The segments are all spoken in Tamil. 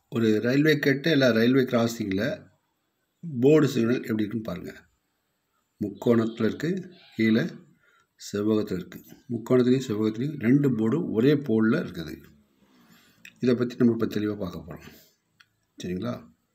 ஒரு ரயில்வே கேட்டு இல்லை ரயில்வே கிராசிங்கில் போர்டு சிக்னல் எப்படி இருக்குன்னு பாருங்கள் முக்கோணத்தில் இருக்குது கீழே செவ்வகத்தில் இருக்குது முக்கோணத்துலேயும் செவ்வகத்துலேயும் ரெண்டு போர்டும் ஒரே போலில் இருக்குது இதை பற்றி நம்ம இப்போ தெளிவாக பார்க்க போகிறோம் சரிங்களா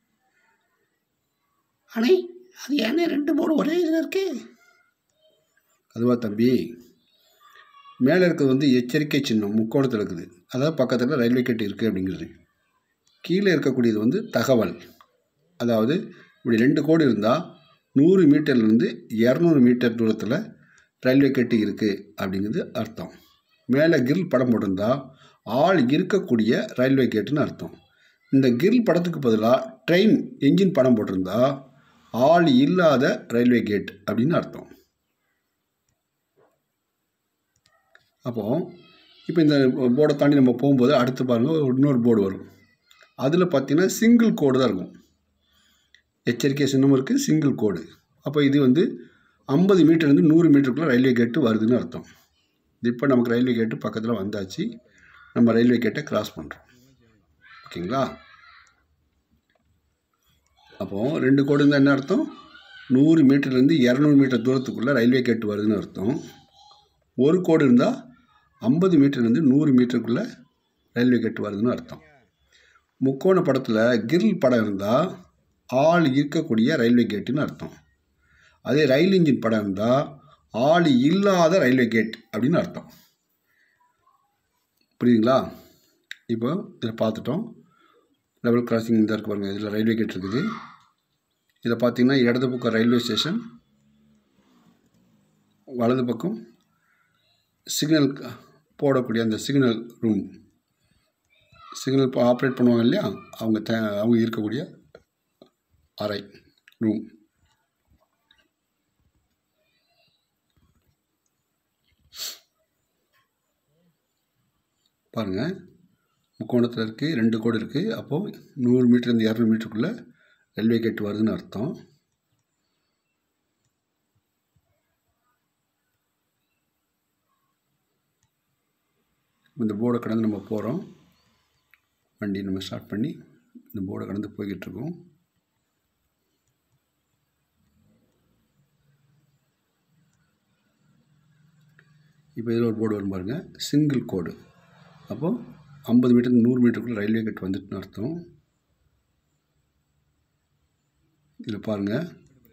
அண்ணே அது ஏன்னே ரெண்டு மூணு ஒரே இதில் இருக்கு அதுவா தம்பி மேலே இருக்கிறது வந்து எச்சரிக்கை சின்னம் முக்கோணத்தில் இருக்குது அதாவது பக்கத்தில் ரயில்வே கேட் இருக்குது அப்படிங்கிறது கீழே இருக்கக்கூடியது வந்து தகவல் அதாவது இப்படி ரெண்டு கோடு இருந்தால் நூறு மீட்டர்லேருந்து இரநூறு மீட்டர் தூரத்தில் ரயில்வே கேட்டு இருக்குது அப்படிங்கிறது அர்த்தம் மேலே கிரில் படம் போட்டிருந்தா ஆள் இருக்கக்கூடிய ரயில்வே கேட்டுன்னு அர்த்தம் இந்த கிரில் படத்துக்கு பதிலாக ட்ரெயின் என்ஜின் படம் போட்டிருந்தா ஆள் இல்லாத ரயில்வே கேட் அப்படின்னு அர்த்தம் அப்போது இப்போ இந்த போர்டை தாண்டி நம்ம போகும்போது அடுத்து பாருங்கள் ஒரு இன்னொரு போர்டு வரும் அதில் பார்த்தீங்கன்னா சிங்கிள் கோடு தான் இருக்கும் எச்சரிக்கை சின்னமும் இருக்குது சிங்கிள் கோடு அப்போ இது வந்து ஐம்பது மீட்டர்லேருந்து நூறு மீட்டருக்குள்ளே ரயில்வே கேட்டு வருதுன்னு அர்த்தம் இப்போ நமக்கு ரயில்வே கேட்டு பக்கத்தில் வந்தாச்சு நம்ம ரயில்வே கேட்டை கிராஸ் பண்ணுறோம் ஓகேங்களா அப்போது ரெண்டு கோடு இருந்தால் என்ன அர்த்தம் நூறு மீட்டர்லேருந்து இரநூறு மீட்டர் தூரத்துக்குள்ளே ரயில்வே கேட்டு வருதுன்னு அர்த்தம் ஒரு கோடு இருந்தால் ஐம்பது மீட்டர்லேருந்து நூறு மீட்டருக்குள்ளே ரயில்வே கேட்டு வருதுன்னு அர்த்தம் முக்கோண படத்தில் கிரில் படம் இருந்தால் ஆள் இருக்கக்கூடிய ரயில்வே கேட்டுன்னு அர்த்தம் அதே ரயில் இன்ஜின் படம் இருந்தால் ஆள் இல்லாத ரயில்வே கேட் அப்படின்னு அர்த்தம் புரியுதுங்களா இப்போ இதில் பார்த்துட்டோம் லெவல் கிராசிங் இந்த இருக்கு பாருங்கள் இதில் ரயில்வே கேட் இருக்குது இதில் பார்த்தீங்கன்னா இடது பக்கம் ரயில்வே ஸ்டேஷன் வலது பக்கம் சிக்னல் போடக்கூடிய அந்த சிக்னல் ரூம் சிக்னல் இப்போ ஆப்ரேட் பண்ணுவாங்க இல்லையா அவங்க த அவங்க இருக்கக்கூடிய அறை ரூம் பாருங்கள் முக்கோணத்தில் இருக்குது ரெண்டு கோடு இருக்குது அப்போது நூறு மீட்டர்லேருந்து இரநூறு மீட்டருக்குள்ளே ரயில்வே கேட் வருதுன்னு அர்த்தம் இந்த போர்டை கடந்து நம்ம போகிறோம் வண்டி நம்ம ஸ்டார்ட் பண்ணி இந்த போர்டை கடந்து போய்கிட்டு இருக்கோம் இப்போ இதில் ஒரு போர்டு வரும் பாருங்கள் சிங்கிள் கோடு அப்போது ஐம்பது மீட்டர் நூறு மீட்டருக்குள்ள ரயில்வே கேட் வந்துட்டுன்னு அர்த்தம் இதில் பாருங்கள்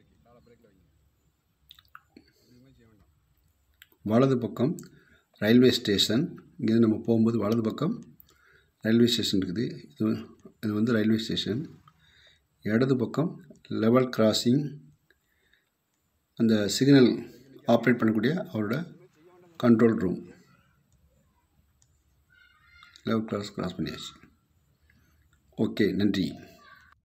வலது பக்கம் ரயில்வே ஸ்டேஷன் இங்கேருந்து நம்ம போகும்போது வலது பக்கம் ரயில்வே ஸ்டேஷன் இருக்குது இது இது வந்து ரயில்வே ஸ்டேஷன் இடது பக்கம் லெவல் கிராசிங் அந்த சிக்னல் ஆப்ரேட் பண்ணக்கூடிய அவரோட control room level cross cross பண்ணியாச்சு ஓகே நன்றி